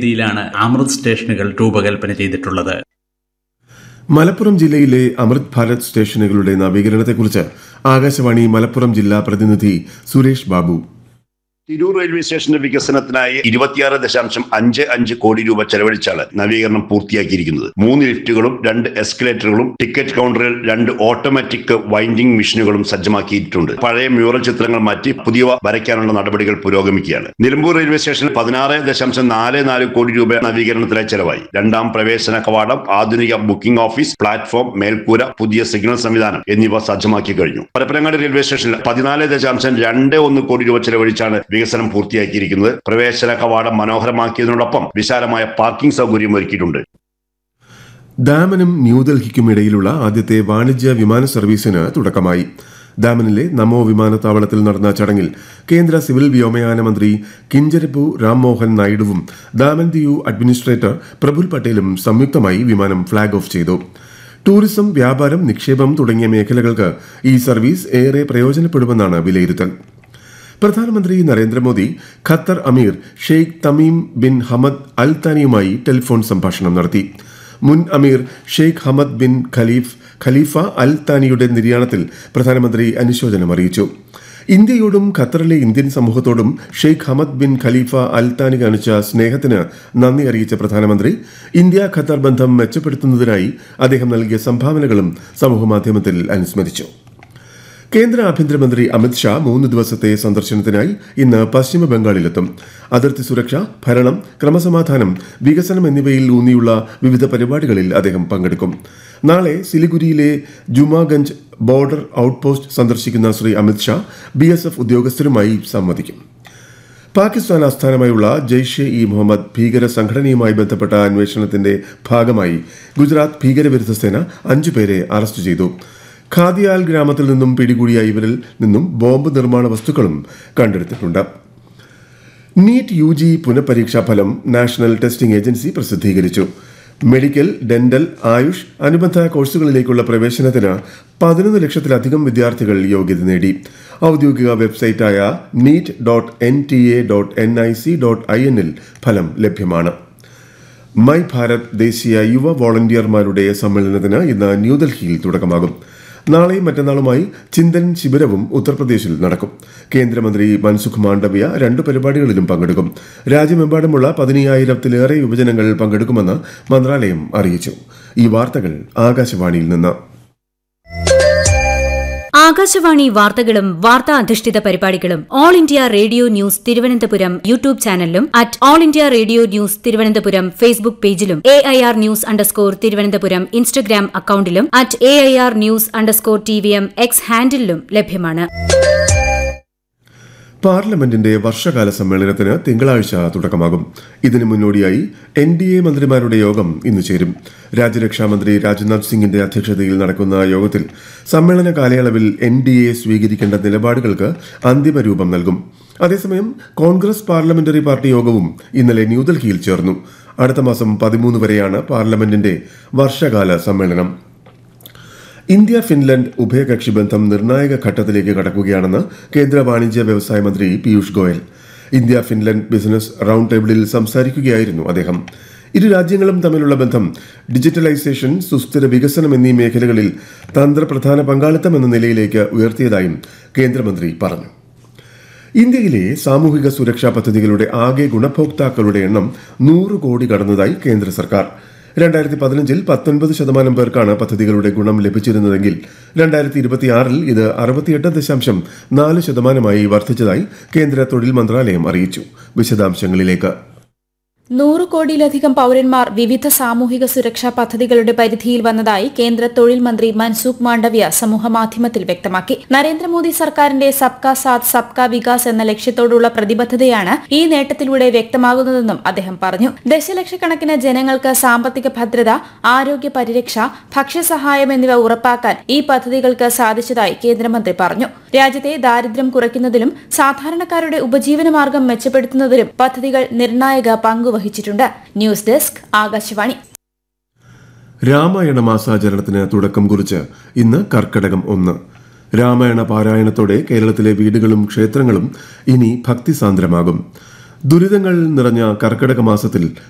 രീതിയിലാണ് അമൃത് സ്റ്റേഷനുകൾ രൂപകൽപ്പന ചെയ്തിട്ടുള്ളത് മലപ്പുറം ജില്ലയിലെ അമൃത് ഭാരത് സ്റ്റേഷനുകളുടെ നവീകരണത്തെക്കുറിച്ച് ആകാശവാണി മലപ്പുറം ജില്ലാ പ്രതിനിധി സുരേഷ് ബാബു തിരൂർ റെയിൽവേ സ്റ്റേഷന്റെ വികസനത്തിനായി ഇരുപത്തിയാറ് ദശാംശം അഞ്ച് അഞ്ച് കോടി രൂപ ചെലവഴിച്ചാണ് നവീകരണം പൂർത്തിയാക്കിയിരിക്കുന്നത് മൂന്ന് ലിഫ്റ്റുകളും രണ്ട് എസ്കലേറ്ററുകളും ടിക്കറ്റ് കൗണ്ടറിൽ രണ്ട് ഓട്ടോമാറ്റിക് വൈൻഡിംഗ് മെഷീനുകളും സജ്ജമാക്കിയിട്ടുണ്ട് പഴയ മ്യൂറൽ ചിത്രങ്ങൾ മാറ്റി പുതിയവ വരയ്ക്കാനുള്ള നടപടികൾ പുരോഗമിക്കുകയാണ് നിലമ്പൂർ റെയിൽവേ സ്റ്റേഷനിൽ പതിനാറ് ദശാംശം നാല് നാല് കോടി രൂപ നവീകരണത്തിനായി ചെലവായി രണ്ടാം പ്രവേശന കവാടം ആധുനിക ബുക്കിംഗ് ഓഫീസ് പ്ലാറ്റ്ഫോം മേൽക്കൂര പുതിയ സിഗ്നൽ സംവിധാനം എന്നിവ സജ്ജമാക്കി കഴിഞ്ഞു പരപ്പനങ്ങാടി റെയിൽവേ സ്റ്റേഷനിൽ പതിനാല് ദശാംശം രണ്ട് ഒന്ന് കോടി രൂപ ചെലവഴിച്ചാണ് വികസനം പൂർത്തിയാക്കിയിരിക്കുന്നത് പ്രവേശന കവാടം മനോഹരമാക്കിയതിനോടൊപ്പം വിശാലമായ പാർക്കിംഗ് സൗകര്യം ഒരുക്കിയിട്ടുണ്ട് ഡാമനും ന്യൂഡൽഹിക്കും ഇടയിലുള്ള ആദ്യത്തെ വാണിജ്യ വിമാന സർവീസിന് തുടക്കമായി ഡാമനിലെ നമോ വിമാനത്താവളത്തിൽ നടന്ന ചടങ്ങിൽ കേന്ദ്ര സിവിൽ വ്യോമയാന മന്ത്രി കിഞ്ചരപ്പു രാംമോഹൻ നായിഡുവും ദാമൻ ദിയു അഡ്മിനിസ്ട്രേറ്റർ പ്രഫുൽ പട്ടേലും സംയുക്തമായി വിമാനം ഫ്ളാഗ് ഓഫ് ചെയ്തു ടൂറിസം വ്യാപാരം നിക്ഷേപം തുടങ്ങിയ മേഖലകൾക്ക് ഈ സർവീസ് ഏറെ പ്രയോജനപ്പെടുമെന്നാണ് വിലയിരുത്തൽ പ്രധാനമന്ത്രി നരേന്ദ്രമോദി ഖത്തർ അമീർ Sheikh Tamim bin Hamad Al താനിയുമായി ടെലിഫോൺ സംഭാഷണം നടത്തി മുൻ അമീർ Sheikh Hamad bin Khalif Khalifa Al താനിയുടെ നിര്യാണത്തിൽ പ്രധാനമന്ത്രി അനുശോചനം അറിയിച്ചു ഇന്ത്യയോടും ഖത്തറിലെ ഇന്ത്യൻ സമൂഹത്തോടും Sheikh Hamad bin Khalifa Al Thani കാണിച്ച സ്നേഹത്തിന് നന്ദി അറിയിച്ച പ്രധാനമന്ത്രി ഇന്ത്യ ഖത്തർ ബന്ധം മെച്ചപ്പെടുത്തുന്നതിനായി അദ്ദേഹം നൽകിയ സംഭാവനകളും സമൂഹമാധ്യമത്തിൽ അനുസ്മരിച്ചു കേന്ദ്ര ആഭ്യന്തരമന്ത്രി അമിത്ഷാ മൂന്ന് ദിവസത്തെ സന്ദർശനത്തിനായി ഇന്ന് പശ്ചിമ ബംഗാളിലെത്തും അതിർത്തി സുരക്ഷ ഭരണം ക്രമസമാധാനം വികസനം എന്നിവയിൽ ഊന്നിയുള്ള വിവിധ പരിപാടികളിൽ അദ്ദേഹം പങ്കെടുക്കും നാളെ സിലിഗുരിയിലെ ജുമാഗഞ്ച് ബോർഡർ ഔട്ട്പോസ്റ്റ് സന്ദർശിക്കുന്ന Shri Amit Shah B S F ഉദ്യോഗസ്ഥരുമായി സംവദിക്കും പാകിസ്ഥാൻ ആസ്ഥാനമായുള്ള ജെയ്ഷെ ഇ മുഹമ്മദ് ഭീകര സംഘടനയുമായി ബന്ധപ്പെട്ട അന്വേഷണത്തിന്റെ ഭാഗമായി ഗുജറാത്ത് ഭീകരവിരുദ്ധ സേന അഞ്ചുപേരെ അറസ്റ്റ് ചെയ്തു ഖാദിയാൽ ഗ്രാമത്തിൽ നിന്നും പിടികൂടിയ ഇവരിൽ നിന്നും ബോംബ് നിർമ്മാണ വസ്തുക്കളും കണ്ടെടുത്തിട്ടുണ്ട് നീറ്റ് യു ജി പുനഃപരീക്ഷാ ഫലം നാഷണൽ ടെസ്റ്റിംഗ് ഏജൻസി പ്രസിദ്ധീകരിച്ചു മെഡിക്കൽ ഡെന്റൽ ആയുഷ് അനുബന്ധ കോഴ്സുകളിലേക്കുള്ള പ്രവേശനത്തിന് പതിനൊന്ന് ലക്ഷത്തിലധികം വിദ്യാർത്ഥികൾ യോഗ്യത നേടി ഔദ്യോഗിക വെബ്സൈറ്റായ NEET dot N T A dot N I C dot I എന്നിൽ ഫലം ലഭ്യമാണ് മൈ ഭാരത് ദേശീയ യുവ വോളണ്ടിയർമാരുടെ സമ്മേളനത്തിന് ഇന്ന് ന്യൂഡൽഹിയിൽ തുടക്കമാകും നാളെയും മറ്റന്നാളുമായി ചിന്തൻ ശിബിരവും ഉത്തർപ്രദേശിൽ നടക്കും കേന്ദ്രമന്ത്രി മൻസുഖ് മാണ്ഡവ്യ രണ്ട് പരിപാടികളിലും പങ്കെടുക്കും രാജ്യമെമ്പാടുമുള്ള പതിനയ്യായിരത്തിലേറെ യുവജനങ്ങൾ പങ്കെടുക്കുമെന്ന് മന്ത്രാലയം അറിയിച്ചു ഈ വാർത്തകൾ ആകാശവാണിയിൽ നിന്ന് ആകാശവാണി വാർത്തകളും വാർത്താ അധിഷ്ഠിത പരിപാടികളും All India Radio news Thiruvananthapuram YouTube ചാനലിലും at All India Radio news Thiruvananthapuram Facebook പേജിലും A I R news underscore Thiruvananthapuram Instagram അക്കൌണ്ടിലും at A I R news underscore T V M X ഹാൻഡിലും ലഭ്യമാണ് പാർലമെന്റിന്റെ വർഷകാല സമ്മേളനത്തിന് തിങ്കളാഴ്ച തുടക്കമാകും ഇതിനു മുന്നോടിയായി എൻ ഡി എ മന്ത്രിമാരുടെ യോഗം ഇന്ന് ചേരും രാജ്യരക്ഷാമന്ത്രി രാജ്നാഥ് സിംഗിന്റെ അധ്യക്ഷതയിൽ നടക്കുന്ന യോഗത്തിൽ സമ്മേളന കാലയളവിൽ എൻ ഡി എ സ്വീകരിക്കേണ്ട നിലപാടുകൾക്ക് അന്തിമ രൂപം നൽകും അതേസമയം കോൺഗ്രസ് പാർലമെന്ററി പാർട്ടി യോഗവും ഇന്നലെ ന്യൂഡൽഹിയിൽ ചേർന്നു അടുത്ത മാസം പതിമൂന്ന് വരെയാണ് പാർലമെന്റിന്റെ വർഷകാല സമ്മേളനം ഇന്ത്യ ഫിൻലൻഡ് ഉഭയകക്ഷി ബന്ധം നിർണായക ഘട്ടത്തിലേക്ക് കടക്കുകയാണെന്ന് കേന്ദ്ര വാണിജ്യ വ്യവസായ മന്ത്രി Piyush Goyal India Finland business round ടേബിളിൽ സംസാരിക്കുകയായിരുന്നു അദ്ദേഹം ഇരു രാജ്യങ്ങളും തമ്മിലുള്ള ബന്ധം ഡിജിറ്റലൈസേഷൻ സുസ്ഥിര വികസനം എന്നീ മേഖലകളിൽ തന്ത്രപ്രധാന പങ്കാളിത്തം എന്ന നിലയിലേക്ക് ഉയർത്തിയതായും കേന്ദ്രമന്ത്രി പറഞ്ഞു ഇന്ത്യയിലെ സാമൂഹിക സുരക്ഷാ പദ്ധതികളുടെ ആകെ ഗുണഭോക്താക്കളുടെ എണ്ണം നൂറ് കോടി കടന്നതായി കേന്ദ്ര സർക്കാർ രണ്ടായിരത്തി പതിനഞ്ചിൽ പത്തൊൻപത് ശതമാനം പേർക്കാണ് പദ്ധതികളുടെ ഗുണം ലഭിച്ചിരുന്നതെങ്കിൽ രണ്ടായിരത്തി ഇരുപത്തിയാറിൽ ഇത് അറുപത്തിയെട്ട് ദശാംശം നാല് ശതമാനമായി വർദ്ധിച്ചതായി കേന്ദ്ര തൊഴിൽ മന്ത്രാലയം അറിയിച്ചു വിശദാംശങ്ങളിലേക്ക് നൂറ് കോടിയിലധികം പൌരന്മാർ വിവിധ സാമൂഹിക സുരക്ഷാ പദ്ധതികളുടെ പരിധിയിൽ വന്നതായി കേന്ദ്ര തൊഴിൽ മന്ത്രി മൻസുഖ് മാണ്ഡവ്യ സമൂഹമാധ്യമത്തിൽ വ്യക്തമാക്കി നരേന്ദ്രമോദി സർക്കാരിന്റെ സബ്കാ സാത്ത് സബ്കാ വികാസ് എന്ന ലക്ഷ്യത്തോടുള്ള പ്രതിബദ്ധതയാണ് ഈ നേട്ടത്തിലൂടെ വ്യക്തമാകുന്നതെന്നും അദ്ദേഹം പറഞ്ഞു ദശലക്ഷക്കണക്കിന് ജനങ്ങൾക്ക് സാമ്പത്തിക ഭദ്രത ആരോഗ്യ പരിരക്ഷ ഭക്ഷ്യസഹായം എന്നിവ ഉറപ്പാക്കാൻ ഈ പദ്ധതികൾക്ക് സാധിച്ചതായി കേന്ദ്രമന്ത്രി പറഞ്ഞു രാജ്യത്തെ ദാരിദ്ര്യം കുറയ്ക്കുന്നതിലും സാധാരണക്കാരുടെ ഉപജീവനമാർഗം മെച്ചപ്പെടുത്തുന്നതിലും പദ്ധതികൾ നിർണായക പങ്കുവഹിച്ചിട്ടുണ്ട് ന്യൂസ് ഡെസ്ക് ആകാശവാണി രാമായണ മാസാചരണത്തിന് തുടക്കം കുറിച്ച് ഇന്ന് കർക്കടകം ഒന്ന് രാമായണ പാരായണത്തോടെ കേരളത്തിലെ വീടുകളും ക്ഷേത്രങ്ങളും ഇനി ഭക്തിസാന്ദ്രമാകും ദുരിതങ്ങൾ നിറഞ്ഞ കർക്കടക മാസത്തിൽ